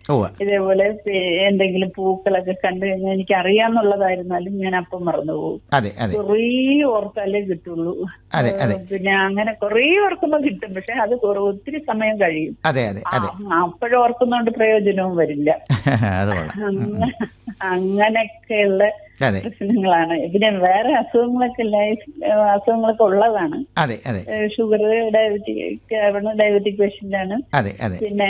ഉവ്വ ഇതേപോലെ പേ- എന്തെങ്കിലും പൂക്കളൊക്കെ കണ്ടു കഴിഞ്ഞാൽ എനിക്ക് അറിയാന്നുള്ളതായിരുന്നാലും ഞാൻ അപ്പം മറന്നു പോകും അതെ അതെ കുറേ ഓർത്താലേ കിട്ടുള്ളൂ അതെ, അതെ. ഏഹ് പിന്നെ അങ്ങനെ കുറേ ഓർക്കുമ്പോ കിട്ടും പക്ഷെ അത് കുറേ- ഒത്തിരി സമയം കഴിയും അതെ അതെ അതെ അപ്പോഴും ഓർക്കുന്നോണ്ട് പ്രയോജനവും വരില്ല അത് കൊള്ളാം അങ്ങ- അങ്ങനെയൊക്കെയുള്ള അതെ പ്രശ്നങ്ങളാണ് പിന്നെ വേറെ അസുഖങ്ങളൊക്കെ ലൈഫ് അസുഖങ്ങളൊക്കെ ഉള്ളതാണ് അതെ അതെ ഷുഗർ ഡയബറ്റിക് ഡയബറ്റിക് പേഷ്യന്റ് ആണ് അതെ അതെ പിന്നെ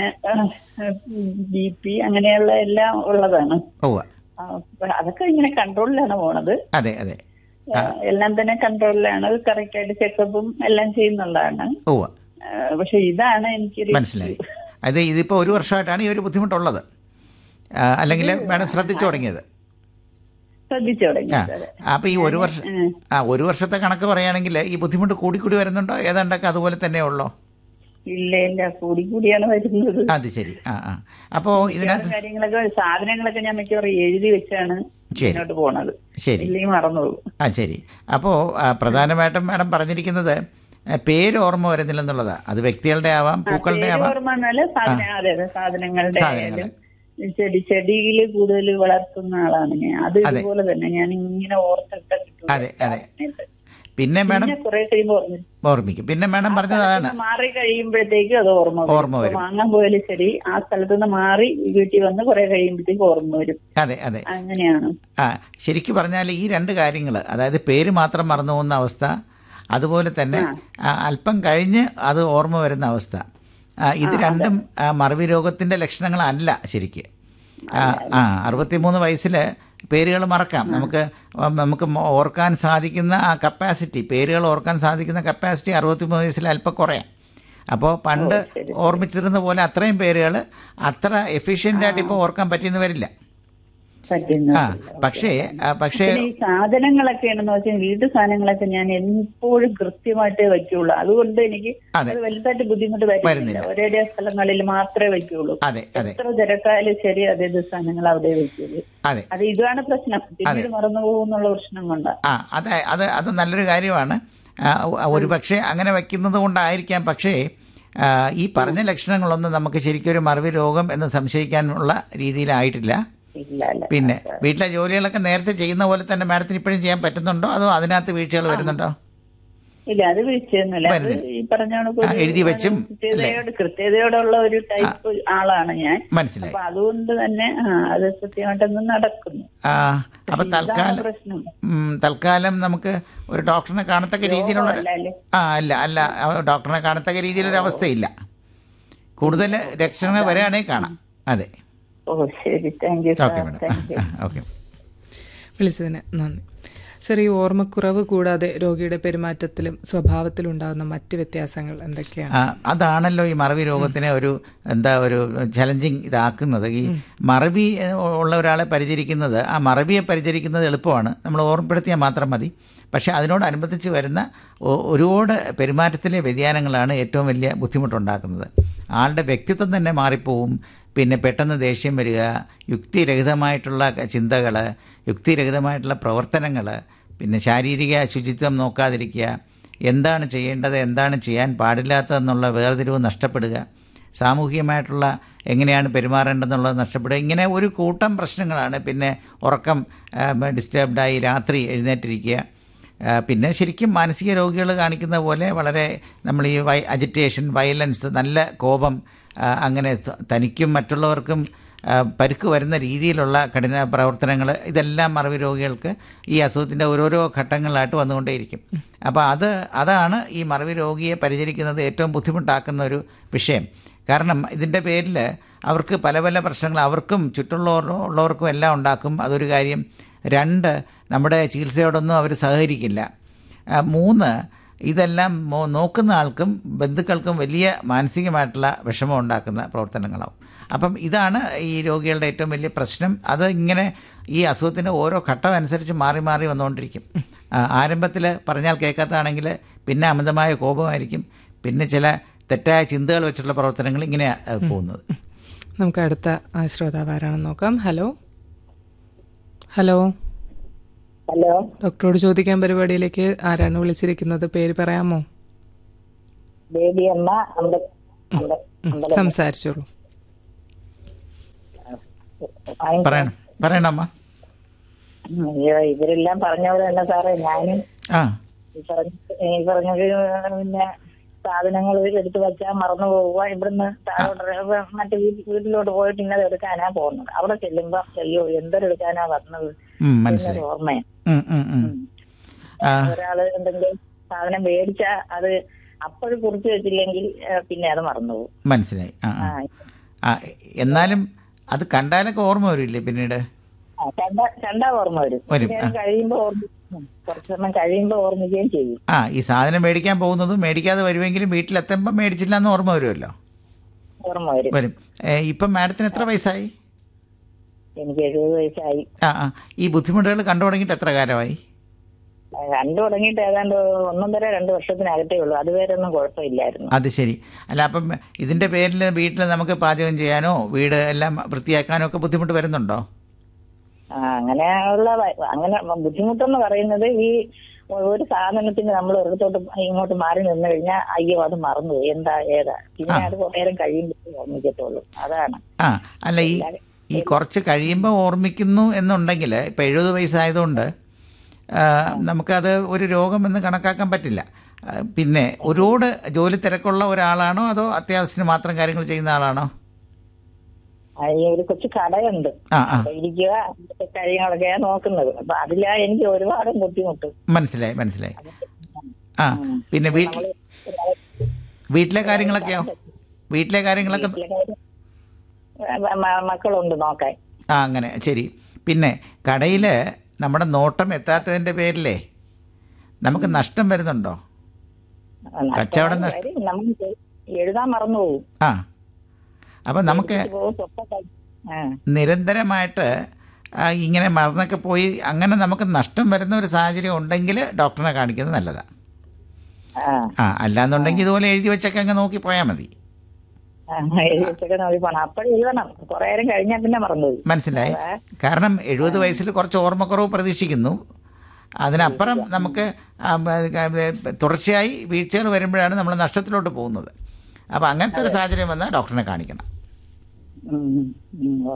ബി പി അങ്ങനെയുള്ള എല്ലാം ഉള്ളതാണ് ഉവ്വ ആ, അപ്പൊ അതൊക്കെ ഇങ്ങനെ കൺട്രോളിലാണ് പോണത് അതെ അതെ ആ, എല്ലാം തന്നെ കൺട്രോളിലാണ് കറക്റ്റ് ആയിട്ട് ചെക്കപ്പും എല്ലാം ചെയ്യുന്നുള്ളതാണ് ഉവ്വ ആ, പക്ഷെ ഇതാണ് എനിക്കൊരു മനസ്സിലായി അത് ഇതിപ്പോൾ ഒരു വർഷമായിട്ടാണ് ഈ ഒരു ബുദ്ധിമുട്ടുള്ളത് ആ, അല്ലെങ്കിൽ മാഡം ശ്രദ്ധിച്ചു തുടങ്ങിയത് ശ്രദ്ധിച്ചു ആ തുടങ്ങിയത് അതെ. അപ്പോൾ ഈ ഒരു വർഷം ഉം. ആ ഒരു വർഷത്തെ കണക്ക് പറയുകയാണെങ്കിൽ ഈ ബുദ്ധിമുട്ട് കൂടിക്കൂടി വരുന്നുണ്ടോ ഏതാണ്ടൊക്കെ അതുപോലെ തന്നെ ഉള്ളോ ഇല്ല ഇല്ല കൂടി കൂടിയാണ് വരുന്നത് അത് ശരി ആ ആ അപ്പോൾ ഇതിനകത്ത് വേറെ കാര്യങ്ങളൊക്കെ സാധനങ്ങളൊക്കെ ഞാൻ മിക്കവാറും എഴുതി വെച്ചാണ് ശരി. മുന്നോട്ട് പോണത് ശരി ഇല്ലെങ്കിൽ മറന്നുപോകും ആ ശരി അപ്പോൾ പ്രധാനമായിട്ടും മാഡം പറഞ്ഞിരിക്കുന്നത് ആ, പേര് ഓർമ്മ വരുന്നില്ലെന്നുള്ളതാണ് അത് വ്യക്തികളുടെ ആവാം പൂക്കളുടെ പേര് ആവാം ഓർമ്മ എന്നാല് സാധന അതെ അതെ സാധനങ്ങളുടെ സാധനങ്ങൾ. ആയാലും ചെടി ചെടിയിൽ കൂടുതൽ വളർത്തുന്ന ആളാണ് ഞാൻ അത് അതെ. ഇതുപോലെ തന്നെ ഞാൻ ഇങ്ങനെ ഓർത്തിട്ട് കിട്ടും അതെ, അതെ. പിന്നെ മാഡം പിന്നെ കുറെ കഴിയുമ്പോൾ ഓർമ്മ വരും. ഓർമ്മിക്കും പിന്നെ മാഡം പറഞ്ഞത് അതാണ് സ്ഥലത്തുനിന്ന് മാറി കഴിയുമ്പോഴത്തേക്കും അത് ഓർമ്മ വരും. ഓർമ്മ വരും. ഇപ്പൊ വാങ്ങാൻ പോയാലും ശരി ആ സ്ഥലത്ത് നിന്ന് മാറി വീട്ടിൽ വന്ന് കുറെ കഴിയുമ്പോഴത്തേക്കും ഓർമ്മ വരും അതെ അതെ അങ്ങനെയാണ് ആ ശരിക്കും പറഞ്ഞാൽ ഈ രണ്ട് കാര്യങ്ങൾ അതായത് പേര് മാത്രം മറന്നു പോകുന്ന അവസ്ഥ അതുപോലെ തന്നെ ആ, അല്പം കഴിഞ്ഞ് അത് ഓർമ്മ വരുന്ന അവസ്ഥ ആ, ഇത് രണ്ടും ആ, മറവി രോഗത്തിൻ്റെ ലക്ഷണങ്ങളല്ല ശരിക്ക് ആ ആ അറുപത്തിമൂന്ന് വയസ്സിൽ പേരുകൾ മറക്കാം നമുക്ക് നമുക്ക് മോ- ഓർക്കാൻ സാധിക്കുന്ന ആ കപ്പാസിറ്റി പേരുകൾ ഓർക്കാൻ സാധിക്കുന്ന കപ്പാസിറ്റി അറുപത്തിമൂന്ന് വയസ്സിൽ അല്പം കുറയാം അപ്പോൾ പണ്ട് ഓർമ്മിച്ചിരുന്ന പോലെ അത്രയും പേരുകൾ അത്ര എഫിഷ്യൻ്റായിട്ട് ഇപ്പോൾ ഓർക്കാൻ പറ്റിയെന്ന് വരില്ല പറ്റുന്നു ആ പക്ഷേ ആ, പക്ഷേ പിന്നെ ഈ സാധനങ്ങളൊക്കെ ആണെന്ന് വെച്ചാൽ വീട്ടു സാധനങ്ങളൊക്കെ ഞാൻ എപ്പോഴും കൃത്യമായിട്ടേ വയ്ക്കുള്ളൂ അതുകൊണ്ട് എനിക്ക് അതെ. അത് വലുതായിട്ട് ബുദ്ധിമുട്ട് വരുന്നില്ല വരുന്നില്ല. ഒരേ സ്ഥലങ്ങളിൽ മാത്രമേ വയ്ക്കുള്ളൂ അതെ അതെ എത്ര തിരക്കായാലും ശരി അതേ സാധനങ്ങൾ അവിടെ വയ്ക്കുള്ളൂ അതെ അത് ഇതാണ് പ്രശ്നം പിന്നീട് മറന്നു പോകുന്നുള്ള പ്രശ്നം കൊണ്ടാ ആ അത് അത് അത് നല്ലൊരു കാര്യമാണ് ആ, ഒരു പക്ഷേ അങ്ങനെ വയ്ക്കുന്നത് കൊണ്ടായിരിക്കാം പക്ഷേ ആ, ഈ പറഞ്ഞ ലക്ഷണങ്ങളൊന്നും നമുക്ക് ശരിക്കും ഒരു മറവി രോഗം എന്ന് സംശയിക്കാനുള്ള രീതിയിലായിട്ടില്ല ഇല്ല അല്ല പിന്നെ വീട്ടിലെ ജോലികളൊക്കെ നേരത്തെ ചെയ്യുന്ന പോലെ തന്നെ മാഡത്തിന് ഇപ്പോഴും ചെയ്യാൻ പറ്റുന്നുണ്ടോ അതോ അതിനകത്ത് വീഴ്ചകൾ വരുന്നുണ്ടോ ഇല്ല അത് വീഴ്ചയൊന്നുമില്ല അത് വരുന്നില്ല. ഈ പറഞ്ഞ കണക്ക് ആ, ഒരു എഴുതി വെച്ചും, കൃത്യതയോട് കൃത്യതയോടുള്ള ഒരു ടൈപ്പ് ആളാണ് ഞാൻ മനസ്സിലായി അപ്പൊ അതുകൊണ്ട് തന്നെ ആ അത് കൃത്യമായിട്ടൊന്നും നടക്കുന്നു ആ അപ്പം ഇതാണ് തൽക്കാലം പ്രശ്നം ഉം, തൽക്കാലം നമുക്ക് ഒരു ഡോക്ടറിനെ കാണത്തക്ക രീതിയിലുള്ള ഒരു- രോഗമല്ല അല്ലേ? ആ അല്ല അല്ല ആ, ഡോക്ടറിനെ കാണത്തക്ക രീതിയിലൊരു അവസ്ഥയില്ല കൂടുതൽ ലക്ഷണങ്ങൾ വരികയാണെങ്കിൽ കാണാം അതെ ഓ ശരി thank you okay sir madam thank you okay വിളിച്ചതിന് നന്ദി സർ ഈ ഓർമ്മക്കുറവ് കൂടാതെ രോഗിയുടെ പെരുമാറ്റത്തിലും സ്വഭാവത്തിലും ഉണ്ടാകുന്ന മറ്റ് വ്യത്യാസങ്ങൾ എന്തൊക്കെയാണ് ആ, അതാണല്ലോ ഈ മറവി രോഗത്തിനെ ഒരു എന്താ ഒരു ചലഞ്ചിങ് ഇതാക്കുന്നത് ഈ മറവി ഏഹ്, ഉള്ള ഒരാളെ പരിചരിക്കുന്നത് ആ മറവിയെ പരിചരിക്കുന്നത് എളുപ്പമാണ് നമ്മൾ ഓർമ്മപ്പെടുത്തിയാൽ മാത്രം മതി പക്ഷേ അതിനോടനുബന്ധിച്ച് വരുന്ന ഒ- ഒരുപാട് പെരുമാറ്റത്തിലെ വ്യതിയാനങ്ങളാണ് ഏറ്റവും വലിയ ബുദ്ധിമുട്ടുണ്ടാക്കുന്നത് ആളുടെ വ്യക്തിത്വം തന്നെ മാറിപ്പോവും പിന്നെ പെട്ടെന്ന് ദേഷ്യം വരിക യുക്തിരഹിതമായിട്ടുള്ള ചിന്തകൾ യുക്തിരഹിതമായിട്ടുള്ള പ്രവർത്തനങ്ങൾ പിന്നെ ശാരീരിക ശുചിത്വം നോക്കാതിരിക്കുക എന്താണ് ചെയ്യേണ്ടത് എന്താണ് ചെയ്യാൻ പാടില്ലാത്തതെന്നുള്ള വേർതിരിവ് നഷ്ടപ്പെടുക സാമൂഹികമായിട്ടുള്ള എങ്ങനെയാണ് പെരുമാറേണ്ടതെന്നുള്ളത് നഷ്ടപ്പെടുക ഇങ്ങനെ ഒരു കൂട്ടം പ്രശ്നങ്ങളാണ് പിന്നെ ഉറക്കം ഡിസ്റ്റർബ്ഡായി രാത്രി എഴുന്നേറ്റിരിക്കുക ആ, പിന്നെ ശരിക്കും മാനസിക രോഗികൾ കാണിക്കുന്ന പോലെ വളരെ നമ്മൾ ഈ വൈ അജിറ്റേഷൻ വയലൻസ് നല്ല കോപം ആ, അങ്ങനെ ത- തനിക്കും മറ്റുള്ളവർക്കും ആ, പരുക്ക് വരുന്ന രീതിയിലുള്ള കഠിന പ്രവർത്തനങ്ങൾ ഇതെല്ലാം മറവി രോഗികൾക്ക് ഈ അസുഖത്തിൻ്റെ ഓരോരോ ഘട്ടങ്ങളിലായിട്ട് വന്നുകൊണ്ടേയിരിക്കും അപ്പോൾ അത് അതാണ് ഈ മറവി രോഗിയെ പരിചരിക്കുന്നത് ഏറ്റവും ബുദ്ധിമുട്ടാക്കുന്ന ഒരു വിഷയം കാരണം ഇതിൻ്റെ പേരിൽ അവർക്ക് പല പല പ്രശ്നങ്ങൾ അവർക്കും ചുറ്റുള്ളവർ ഉള്ളവർക്കും എല്ലാം ഉണ്ടാക്കും അതൊരു കാര്യം രണ്ട് നമ്മുടെ ചികിത്സയോടൊന്നും അവർ സഹകരിക്കില്ല ആ, മൂന്ന് ഇതെല്ലാം മോ- നോക്കുന്ന ആൾക്കും ബന്ധുക്കൾക്കും വലിയ മാനസികമായിട്ടുള്ള വിഷമം ഉണ്ടാക്കുന്ന പ്രവർത്തനങ്ങളാവും അപ്പം ഇതാണ് ഈ രോഗികളുടെ ഏറ്റവും വലിയ പ്രശ്നം അത് ഇങ്ങനെ ഈ അസുഖത്തിൻ്റെ ഓരോ ഘട്ടം അനുസരിച്ച് മാറി മാറി വന്നുകൊണ്ടിരിക്കും ആരംഭത്തിൽ പറഞ്ഞാൽ കേൾക്കാത്തതാണെങ്കിൽ പിന്നെ അമിതമായ കോപമായിരിക്കും പിന്നെ ചില തെറ്റായ ചിന്തകൾ വെച്ചിട്ടുള്ള പ്രവർത്തനങ്ങൾ ഇങ്ങനെയാണ് പോകുന്നത് നമുക്ക് അടുത്ത ആ, ശ്രോതാവ് ആരാണെന്ന് നോക്കാം ഹലോ ഹലോ ഹലോ ഡോക്ടറോട് ചോദിക്കാൻ പരിപാടിയിലേക്ക് ആരാണ് വിളിച്ചിരിക്കുന്നത് പേര് പറയാമോ ബേബി അമ്മ അമ്പ ഉം, സംസാരിച്ചോളൂ വാങ്ങിക്കാം. പറയണം പറയണം അമ്മ ഉം, അയ്യോ ഇവരെല്ലാം പറഞ്ഞ പോലെ തന്നെ സാറേ ഞാനും ആ ഈ പറഞ്ഞ ഈ പറഞ്ഞത് പിന്നെ സാധനങ്ങൾ എടുത്തു വെച്ചാൽ മറന്നു പോവുക ഇവിടുന്ന് താഴോട്ട് മറ്റേ വീട്ടി- വീട്ടിലോട്ട് പോയിട്ട് ഇന്നത് എടുക്കാനാ പോകുന്നത് അവിടെ ചെല്ലുമ്പോ അയ്യോ എന്തൊരെടുക്കാനാ വന്നത് ഉം, മനസ്സിലായി എന്നൊരു ഓർമ്മയാണ് ഉം, ഉം, ഉം. ആ ഒരാള് എന്തെങ്കിലും സാധനം മേടിച്ചാ അത് അപ്പോഴും കുറിച്ച് വെച്ചില്ലെങ്കിൽ ഏ, പിന്നെ അത് മറന്നുപോകും മനസ്സിലായി ആ ആ ആ. ആ എന്നാലും അത് കണ്ടാലൊക്കെ ഓർമ്മ വരില്ലേ പിന്നീട് ആ, കണ്ട കണ്ടാ ഓർമ്മ വരും വരും, പിന്നെ അത് കഴിയുമ്പോ ഓർമ്മ ഉം, കുറച്ച് സമയം കഴിയുമ്പോ ഓർമ്മിക്കുകയും ചെയ്യും ആ ഈ സാധനം മേടിക്കാൻ പോകുന്നതും മേടിക്കാതെ വരുമെങ്കിലും വീട്ടിലെത്തുമ്പോൾ മേടിച്ചില്ല എന്ന് ഓർമ്മ വരുമല്ലോ ഓർമ്മ വരും വരും ഏ, ഇപ്പം മാഡത്തിന് എത്ര വയസ്സായി എനിക്ക് എഴുപത് വയസ്സായി ആ ആ ഈ ബുദ്ധിമുട്ടുകൾ കണ്ടു തുടങ്ങിയിട്ട് എത്ര കാലമായി കണ്ടു തുടങ്ങിയിട്ട് ഏതാണ്ട് ഒന്നൊന്നര രണ്ട് വർഷത്തിനകത്തേ ഉള്ളൂ അതുവരെ ഒന്നും കുഴപ്പമില്ലായിരുന്നു അത് ശരി അല്ല അപ്പം ഇതിൻ്റെ പേരിൽ വീട്ടിൽ നമുക്ക് പാചകം ചെയ്യാനോ വീട് എല്ലാം വൃത്തിയാക്കാനോ ഒക്കെ ബുദ്ധിമുട്ട് വരുന്നുണ്ടോ ആ അങ്ങനെയുള്ള വ- അങ്ങനെ ബുദ്ധിമുട്ടെന്ന് പറയുന്നത് ഈ ഒരു സാധനത്തിന് നമ്മൾ ഒരിടത്തോട്ട് ഇങ്ങോട്ട് മാറി നിന്ന് കഴിഞ്ഞാൽ അയ്യോ അത് മറന്നു എന്താ ഏതാ പിന്നെ അത് കുറേ നേരം കഴിയുമ്പോൾ ഓർമ്മിക്കത്തുള്ളൂ അതാണ് ആ അല്ല ഈ ഈ കുറച്ച് കഴിയുമ്പോൾ ഓർമ്മിക്കുന്നു എന്നുണ്ടെങ്കിൽ ഇപ്പം എഴുപത് വയസ്സായതുകൊണ്ട് ആ, നമുക്കത് ഒരു രോഗമെന്ന് കണക്കാക്കാൻ പറ്റില്ല ആ, പിന്നെ ഒരുപാട് ജോലി തിരക്കുള്ള ഒരാളാണോ അതോ അത്യാവശ്യത്തിന് മാത്രം കാര്യങ്ങൾ ചെയ്യുന്ന ആളാണോ ആ, ഈ ഒരു കൊച്ചു കടയുണ്ട് ആ ആ അവിടെ ഇരിക്കുക അങ്ങനത്തെ കാര്യങ്ങളൊക്കെയാ നോക്കുന്നത് അപ്പൊ അതിലാ എനിക്ക് ഒരുപാട് ബുദ്ധിമുട്ട് മനസ്സിലായി മനസ്സിലായി ആ പിന്നെ വീട്ടിൽ വീട്ടിലെ കാര്യങ്ങളൊക്കെയോ വീട്ടിലെ കാര്യങ്ങളൊക്കെ മ- മ- മക്കളുണ്ട് നോക്കാൻ ആ അങ്ങനെ ശരി പിന്നെ കടയിൽ നമ്മുടെ നോട്ടം എത്താത്തതിൻ്റെ പേരിലേ നമുക്ക് നഷ്ടം വരുന്നുണ്ടോ കച്ചവടം നഷ്ട- വരും. നമുക്ക് എഴുതാൻ മറന്നു പോകും ആ അപ്പം നമുക്ക് പോകും, സ്വപ്പം ആ നിരന്തരമായിട്ട് ആ, ഇങ്ങനെ മറന്നൊക്കെ പോയി അങ്ങനെ നമുക്ക് നഷ്ടം വരുന്ന ഒരു സാഹചര്യം ഉണ്ടെങ്കിൽ ഡോക്ടറിനെ കാണിക്കുന്നത് നല്ലതാണ് ആ ആ അല്ലാന്നുണ്ടെങ്കിൽ ഇതുപോലെ എഴുതി വെച്ചൊക്കെ അങ്ങ് നോക്കി പോയാൽ മതി ആ, എഴുതി വെച്ചൊക്കെ നോക്കി പോണം അപ്പോഴും എഴുതണം കുറെ നേരം കഴിഞ്ഞാൽ പിന്നെ മറന്നുപോയി മനസ്സിലായി കാരണം എഴുപത് വയസ്സിൽ കുറച്ച് ഓർമ്മക്കുറവ് പ്രതീക്ഷിക്കുന്നു അതിനപ്പുറം നമുക്ക് ആ, ബ- ക- തുടർച്ചയായി വീഴ്ചകൾ വരുമ്പോഴാണ് നമ്മൾ നഷ്ടത്തിലോട്ട് പോകുന്നത് അപ്പോൾ അങ്ങനത്തെ ഒരു സാഹചര്യം വന്നാൽ ഡോക്ടറിനെ കാണിക്കണം ഉം, ഉം, ഓ,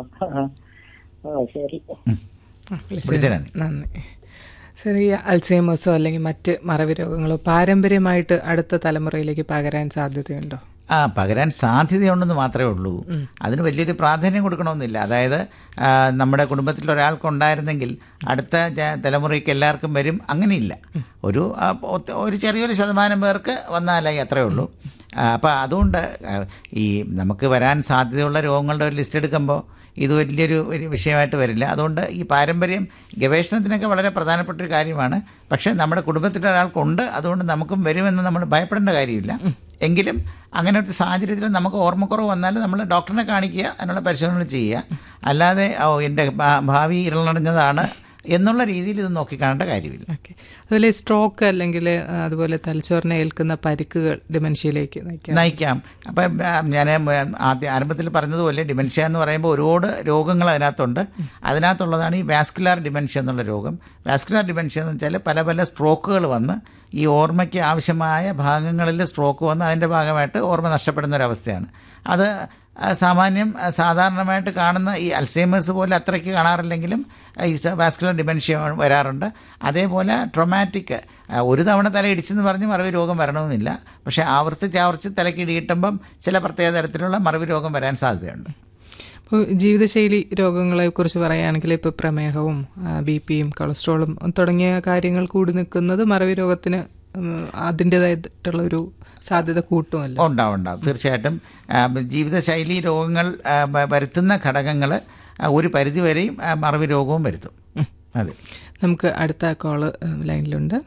ഓ ശരി ആ, വിളിച്ചതിന് വിളിച്ചതിന് നന്ദി. നന്ദി സർ ഈ അൽസൈമേഴ്സോ അല്ലെങ്കിൽ മറ്റ് മറവി രോഗങ്ങളോ പാരമ്പര്യമായിട്ട് അടുത്ത തലമുറയിലേക്ക് പകരാൻ സാധ്യതയുണ്ടോ ആ പകരാൻ സാധ്യതയുണ്ടെന്ന് മാത്രമേ ഉള്ളൂ അതിന് വലിയൊരു പ്രാധാന്യം കൊടുക്കണമെന്നില്ല അതായത് ആ, നമ്മുടെ കുടുംബത്തിൽ ഒരാൾക്കുണ്ടായിരുന്നെങ്കിൽ അടുത്ത ജ- തലമുറയ്ക്ക് എല്ലാവർക്കും വരും അങ്ങനെയില്ല ഒരു ആ, ഒത്ത- ഒരു ചെറിയൊരു ശതമാനം പേർക്ക് വന്നാലായി അത്രേ ഉള്ളൂ അപ്പോൾ അതുകൊണ്ട് ആ, ഈ നമുക്ക് വരാൻ സാധ്യതയുള്ള രോഗങ്ങളുടെ ഒരു ലിസ്റ്റ് എടുക്കുമ്പോൾ ഇത് വലിയൊരു ഒരു വിഷയമായിട്ട് വരില്ല അതുകൊണ്ട് ഈ പാരമ്പര്യം ഗവേഷണത്തിനൊക്കെ വളരെ പ്രധാനപ്പെട്ട ഒരു കാര്യമാണ് പക്ഷേ നമ്മുടെ കുടുംബത്തിൽ ഒരാൾക്കുണ്ട് അതുകൊണ്ട് നമുക്കും വരുമെന്ന് നമ്മൾ ഭയപ്പെടേണ്ട കാര്യമില്ല എങ്കിലും അങ്ങനെ ഒരു സാഹചര്യത്തിൽ നമുക്ക് ഓർമ്മക്കുറവ് വന്നാൽ നമ്മൾ ഡോക്ടറിനെ കാണിക്കുക അതിനുള്ള പരിശോധനകൾ ചെയ്യുക അല്ലാതെ ഓ എൻ്റെ ഭാ- ഭാവി ഇരുളടഞ്ഞതാണ് എന്നുള്ള രീതിയിൽ ഇത് നോക്കിക്കാണേണ്ട കാര്യമില്ല ഓക്കെ അതുപോലെ സ്ട്രോക്ക് അല്ലെങ്കിൽ ആ, അതുപോലെ തലച്ചോറിനെ ഏൽക്കുന്ന പരിക്കുകൾ ഡിമെൻഷ്യയിലേക്ക് നയിക്കാം നയിക്കാം അപ്പം ഞാൻ ആദ്യ ആരംഭത്തിൽ പറഞ്ഞതുപോലെ ഡിമെൻഷ്യ എന്ന് പറയുമ്പോൾ ഒരുപാട് രോഗങ്ങൾ അതിനകത്തുണ്ട് അതിനകത്തുള്ളതാണ് ഈ വാസ്കുലാർ ഡിമെൻഷ്യ എന്നുള്ള രോഗം വാസ്കുലാർ ഡിമെൻഷ്യ എന്ന് വെച്ചാൽ പല പല സ്ട്രോക്കുകൾ വന്ന് ഈ ഓർമ്മയ്ക്ക് ആവശ്യമായ ഭാഗങ്ങളിൽ സ്ട്രോക്ക് വന്ന് അതിൻ്റെ ഭാഗമായിട്ട് ഓർമ്മ നഷ്ടപ്പെടുന്ന ഒരവസ്ഥയാണ് അത് ആ, സാമാന്യം ആ, സാധാരണമായിട്ട് കാണുന്ന ഈ അൽസൈമേഴ്സ് പോലെ അത്രയ്ക്ക് കാണാറില്ലെങ്കിലും ആ, ഈ വാസ്കുലർ ഡിമെൻഷ്യ വരാറുണ്ട് അതേപോലെ ട്രൊമാറ്റിക് ഒരു തവണ തല ഇടിച്ചെന്ന് പറഞ്ഞ് മറവി രോഗം വരണമെന്നില്ല പക്ഷേ ആവർത്തിച്ച് ആവർത്തിച്ച് തലയ്ക്ക് ഇടിയിട്ടുമ്പം ചില പ്രത്യേക തരത്തിലുള്ള മറവി രോഗം വരാൻ സാധ്യതയുണ്ട് ഇപ്പോൾ ജീവിതശൈലി രോഗങ്ങളെ കുറിച്ച് പറയുകയാണെങ്കിൽ ഇപ്പോൾ പ്രമേഹവും ബി പിയും കൊളസ്ട്രോളും തുടങ്ങിയ കാര്യങ്ങൾ കൂടി നിൽക്കുന്നത് മറവി രോഗത്തിന് ഉം, അതിൻ്റേതായിട്ടുള്ള ഒരു സാധ്യത കൂട്ടുമല്ലോ ഉണ്ടാവും ഉണ്ടാവും തീർച്ചയായിട്ടും ആ, ജീവിതശൈലി രോഗങ്ങൾ ആ, വ- വരുത്തുന്ന ഘടകങ്ങൾ ഒരു പരിധിവരെയും ആ, മറവി രോഗവും വരുത്തും അതെ നമുക്ക് അടുത്ത കോള് ഉം, ലൈനിലുണ്ട്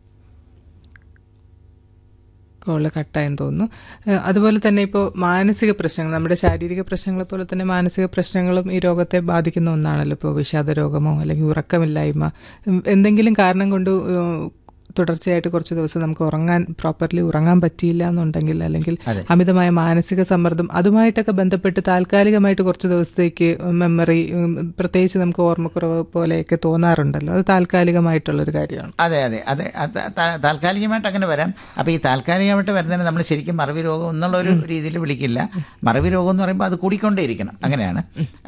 കോള് കട്ടായെന്ന് തോന്നുന്നു ഏഹ് അതുപോലെ തന്നെ ഇപ്പോൾ മാനസിക പ്രശ്നങ്ങൾ നമ്മുടെ ശാരീരിക പ്രശ്നങ്ങളെ പോലെ തന്നെ മാനസിക പ്രശ്നങ്ങളും ഈ രോഗത്തെ ബാധിക്കുന്ന ഒന്നാണല്ലോ ഇപ്പോൾ വിഷാദ രോഗമോ അല്ലെങ്കിൽ ഉറക്കമില്ലായ്മ ഉം, എന്തെങ്കിലും കാരണം കൊണ്ട് ഉം, തുടർച്ചയായിട്ട് കുറച്ച് ദിവസം നമുക്ക് ഉറങ്ങാൻ പ്രോപ്പർലി ഉറങ്ങാൻ പറ്റിയില്ല എന്നുണ്ടെങ്കിൽ അല്ലെങ്കിൽ അതെ. അമിതമായ മാനസിക സമ്മർദ്ദം അതുമായിട്ടൊക്കെ ബന്ധപ്പെട്ട് താൽക്കാലികമായിട്ട് കുറച്ച് ദിവസത്തേക്ക് മെമ്മറി ഉം, പ്രത്യേകിച്ച് നമുക്ക് ഓർമ്മക്കുറവ് പോലെയൊക്കെ തോന്നാറുണ്ടല്ലോ അത് താൽക്കാലികമായിട്ടുള്ളൊരു കാര്യമാണ് അതെ അതെ അതെ അത് താ- താൽക്കാലികമായിട്ട് അങ്ങനെ വരാം അപ്പോൾ ഈ താൽക്കാലികമായിട്ട് വരുന്നതിന് നമ്മൾ ശരിക്കും മറവി രോഗം എന്നുള്ള ഒരു രീതിയിൽ വിളിക്കില്ല മറവി രോഗം എന്ന് പറയുമ്പോൾ അത് കൂടിക്കൊണ്ടേയിരിക്കണം അങ്ങനെയാണ്